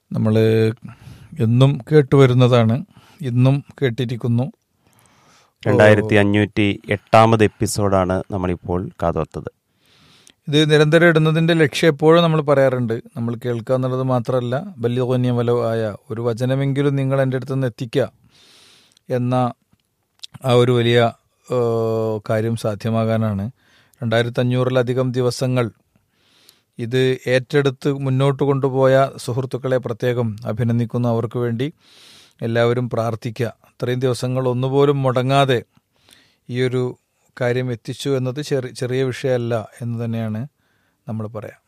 നമ്മൾ എന്നും കേട്ടുവരുന്നതാണ് ഇന്നും കേട്ടിരിക്കുന്നു രണ്ടായിരത്തി അഞ്ഞൂറ്റി എട്ടാമത് എപ്പിസോഡാണ് നമ്മളിപ്പോൾ കാതോർത്തത് ഇത് നിരന്തരം ഇടുന്നതിൻ്റെ ലക്ഷ്യം എപ്പോഴും നമ്മൾ പറയാറുണ്ട് നമ്മൾ കേൾക്കുക എന്നുള്ളത് മാത്രമല്ല ബല്യകോന്യമലോ ആയ ഒരു വചനമെങ്കിലും നിങ്ങൾ എൻ്റെ അടുത്ത് നിന്ന് എത്തിക്കുക എന്ന ആ ഒരു വലിയ ഏഹ്, കാര്യം സാധ്യമാകാനാണ് രണ്ടായിരത്തി അഞ്ഞൂറിലധികം ദിവസങ്ങൾ ഇത് ഏറ്റെടുത്ത് മുന്നോട്ട് കൊണ്ടുപോയ സുഹൃത്തുക്കളെ പ്രത്യേകം അഭിനന്ദിക്കുന്നു അവർക്ക് വേണ്ടി എല്ലാവരും പ്രാർത്ഥിക്കുക അത്രയും ദിവസങ്ങൾ ഒന്നുപോലും മുടങ്ങാതെ ഈ ഒരു കാര്യം എത്തിച്ചു എന്നത് ചെറിയ ചെറിയ വിഷയമല്ല എന്ന് തന്നെയാണ് നമ്മൾ പറയാം